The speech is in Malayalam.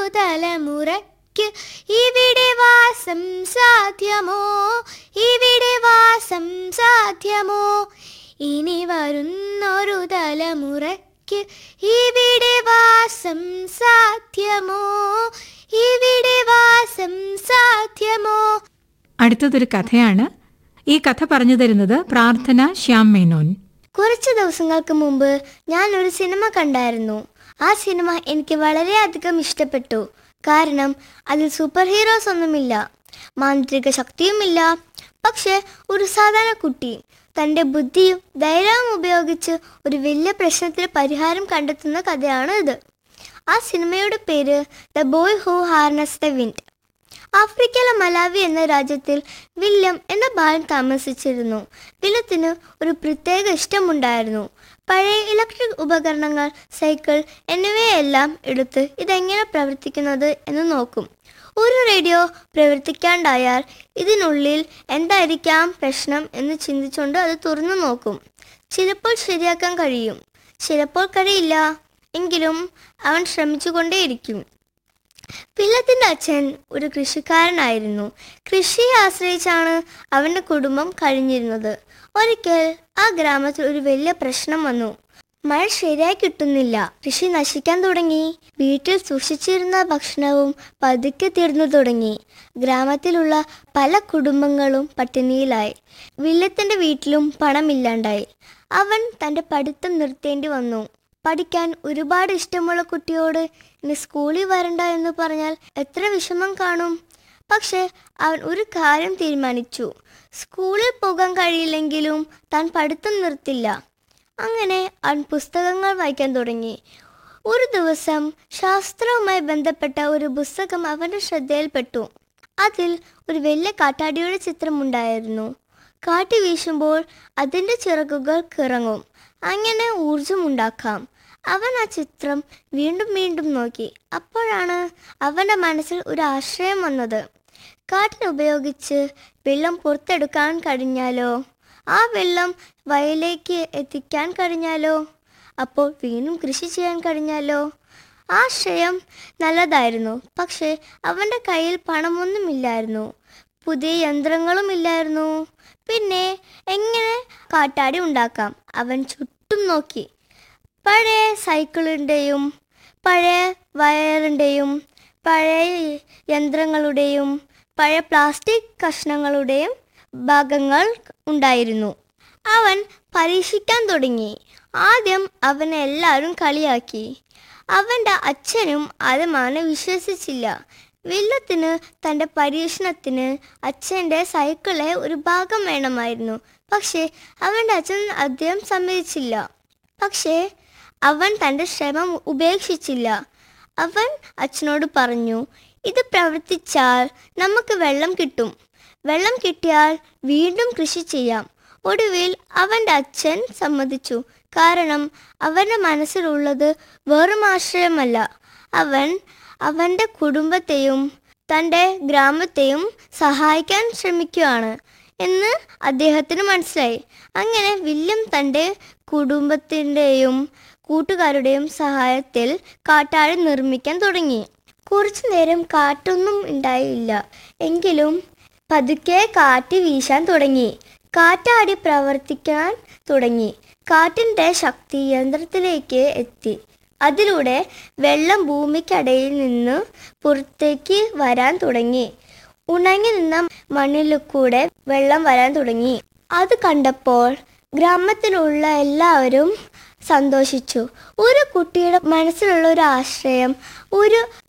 തലമുറയ്ക്ക് ഇവിടെ വാസം സാധ്യമോ ഇവിടെ വാസം സാധ്യമോ ഇനി വരുന്നൊരു തലമുറയ്ക്ക് ഇവിടെ വാസം സാധ്യമോ ഇവിടെ വാസം സാധ്യമോ അടുത്തതൊരു കഥയാണ് ഈ കഥ പറഞ്ഞു തരുന്നത് പ്രാർത്ഥന ശ്യാം മേനോൻ കുറച്ച് ദിവസങ്ങൾക്ക് മുമ്പ് ഞാൻ ഒരു സിനിമ കണ്ടായിരുന്നു ആ സിനിമ എനിക്ക് വളരെയധികം ഇഷ്ടപ്പെട്ടു കാരണം അതിൽ സൂപ്പർ ഹീറോസ് ഒന്നുമില്ല മാന്ത്രിക ശക്തിയുമില്ല പക്ഷെ ഒരു സാധാരണ കുട്ടി തൻ്റെ ബുദ്ധിയും ധൈര്യവും ഉപയോഗിച്ച് ഒരു വലിയ പ്രശ്നത്തിന് പരിഹാരം കണ്ടെത്തുന്ന കഥയാണ് ഇത് ആ സിനിമയുടെ പേര് the boy who harness the wind ആഫ്രിക്കയിലെ മലാവി എന്ന രാജ്യത്തിൽ വില്യം എന്ന ബാലൻ താമസിച്ചിരുന്നു വില്യത്തിന് ഒരു പ്രത്യേക ഇഷ്ടമുണ്ടായിരുന്നു പഴയ ഇലക്ട്രിക് ഉപകരണങ്ങൾ സൈക്കിൾ എന്നിവയെല്ലാം എടുത്ത് ഇതെങ്ങനെ പ്രവർത്തിക്കുന്നത് എന്ന് നോക്കും ഒരു റേഡിയോ പ്രവർത്തിക്കാണ്ടായാൽ ഇതിനുള്ളിൽ എന്തായിരിക്കാം പ്രശ്നം എന്ന് ചിന്തിച്ചുകൊണ്ട് അത് തുറന്നു നോക്കും ചിലപ്പോൾ ശരിയാക്കാൻ കഴിയും ചിലപ്പോൾ കഴിയില്ല എങ്കിലും അവൻ ശ്രമിച്ചുകൊണ്ടേയിരിക്കും പിള്ളത്തിന്റെ അച്ഛൻ ഒരു കൃഷിക്കാരനായിരുന്നു കൃഷിയെ ആശ്രയിച്ചാണ് അവന്റെ കുടുംബം കഴിഞ്ഞിരുന്നത് ഒരിക്കൽ ആ ഗ്രാമത്തിൽ ഒരു വലിയ പ്രശ്നം വന്നു മഴ ശരിയായി കിട്ടുന്നില്ല കൃഷി നശിക്കാൻ തുടങ്ങി വീട്ടിൽ സൂക്ഷിച്ചിരുന്ന ഭക്ഷണവും പതുക്കെ തീർന്നു തുടങ്ങി ഗ്രാമത്തിലുള്ള പല കുടുംബങ്ങളും പട്ടിണിയിലായി വില്ലത്തിന്റെ വീട്ടിലും പണമില്ലാണ്ടായി അവൻ തന്റെ പഠിത്തം നിർത്തേണ്ടി വന്നു പഠിക്കാൻ ഒരുപാട് ഇഷ്ടമുള്ള കുട്ടിയോട് ഇനി സ്കൂളിൽ വരണ്ട എന്ന് പറഞ്ഞാൽ എത്ര വിഷമം കാണും പക്ഷെ അവൻ ഒരു കാര്യം തീരുമാനിച്ചു സ്കൂളിൽ പോകാൻ കഴിയില്ലെങ്കിലും താൻ പഠിത്തം നിർത്തില്ല അങ്ങനെ അവൻ പുസ്തകങ്ങൾ വായിക്കാൻ തുടങ്ങി ഒരു ദിവസം ശാസ്ത്രവുമായി ബന്ധപ്പെട്ട ഒരു പുസ്തകം അവന്റെ ശ്രദ്ധയിൽപ്പെട്ടു അതിൽ ഒരു വലിയ കാട്ടാടിയുടെ ചിത്രമുണ്ടായിരുന്നു കാറ്റ് വീശുമ്പോൾ അതിൻ്റെ ചിറകുകൾ കിറങ്ങും അങ്ങനെ ഊർജമുണ്ടാക്കാം അവൻ ആ ചിത്രം വീണ്ടും വീണ്ടും നോക്കി അപ്പോഴാണ് അവൻ്റെ മനസ്സിൽ ഒരു ആശയം വന്നത് കാറ്റിനെ ഉപയോഗിച്ച് വെള്ളം പുറത്തെടുക്കാൻ കഴിഞ്ഞാലോ ആ വെള്ളം വയലേക്ക് എത്തിക്കാൻ കഴിഞ്ഞാലോ അപ്പോൾ വീണ്ടും കൃഷി ചെയ്യാൻ കഴിഞ്ഞാലോ ആശയം നല്ലതായിരുന്നു പക്ഷേ അവൻ്റെ കയ്യിൽ പണമൊന്നുമില്ലായിരുന്നു പുതിയ യന്ത്രങ്ങളും ഇല്ലായിരുന്നു പിന്നെ എങ്ങനെ കാട്ടാടി ഉണ്ടാക്കാം അവൻ ചുറ്റും നോക്കി പഴയ സൈക്കിളിൻ്റെയും പഴയ വയറിൻ്റെയും പഴയ യന്ത്രങ്ങളുടെയും പഴയ പ്ലാസ്റ്റിക് കഷ്ണങ്ങളുടെയും ഭാഗങ്ങൾ ഉണ്ടായിരുന്നു അവൻ പരീക്ഷിക്കാൻ തുടങ്ങി ആദ്യം അവനെ എല്ലാവരും കളിയാക്കി അവൻ്റെ അച്ഛനും ആദ്യം അവനെ വിശ്വസിച്ചില്ല വില്ലത്തിന് തൻ്റെ പരീക്ഷണത്തിന് അച്ഛൻ്റെ സൈക്കിളെ ഒരു ഭാഗം വേണമായിരുന്നു പക്ഷേ അവൻ്റെ അച്ഛൻ അദ്ദേഹം സമ്മതിച്ചില്ല പക്ഷേ അവൻ തൻ്റെ ശ്രമം ഉപേക്ഷിച്ചില്ല അവൻ അച്ഛനോട് പറഞ്ഞു ഇത് പ്രവർത്തിച്ചാൽ നമുക്ക് വെള്ളം കിട്ടും വെള്ളം കിട്ടിയാൽ വീണ്ടും കൃഷി ചെയ്യാം ഒടുവിൽ അവൻ്റെ അച്ഛൻ സമ്മതിച്ചു കാരണം അവൻ്റെ മനസ്സിലുള്ളത് വെറും ആശ്രയമല്ല അവൻ അവൻ്റെ കുടുംബത്തെയും തൻ്റെ ഗ്രാമത്തെയും സഹായിക്കാൻ ശ്രമിക്കുകയാണ് എന്ന് അദ്ദേഹത്തിന് മനസ്സിലായി അങ്ങനെ വില്യം തൻ്റെ കുടുംബത്തിൻ്റെയും കൂട്ടുകാരുടെയും സഹായത്തിൽ കാട്ടാടി നിർമ്മിക്കാൻ തുടങ്ങി കുറച്ചു നേരം കാറ്റൊന്നും ഉണ്ടായില്ല എങ്കിലും പതുക്കെ കാറ്റ് വീശാൻ തുടങ്ങി കാറ്റാടി പ്രവർത്തിക്കാൻ തുടങ്ങി കാറ്റിൻ്റെ ശക്തി യന്ത്രത്തിലേക്ക് എത്തി അതിലൂടെ വെള്ളം ഭൂമിക്കടയിൽ നിന്ന് പുറത്തേക്ക് വരാൻ തുടങ്ങി ഉണങ്ങി നിന്ന മണ്ണിൽ കൂടെ വെള്ളം വരാൻ തുടങ്ങി അത് കണ്ടപ്പോൾ ഗ്രാമത്തിലുള്ള എല്ലാവരും സന്തോഷിച്ചു ഒരു കുട്ടിയുടെ മനസ്സിലുള്ള ഒരു ആശ്രയം ഒരു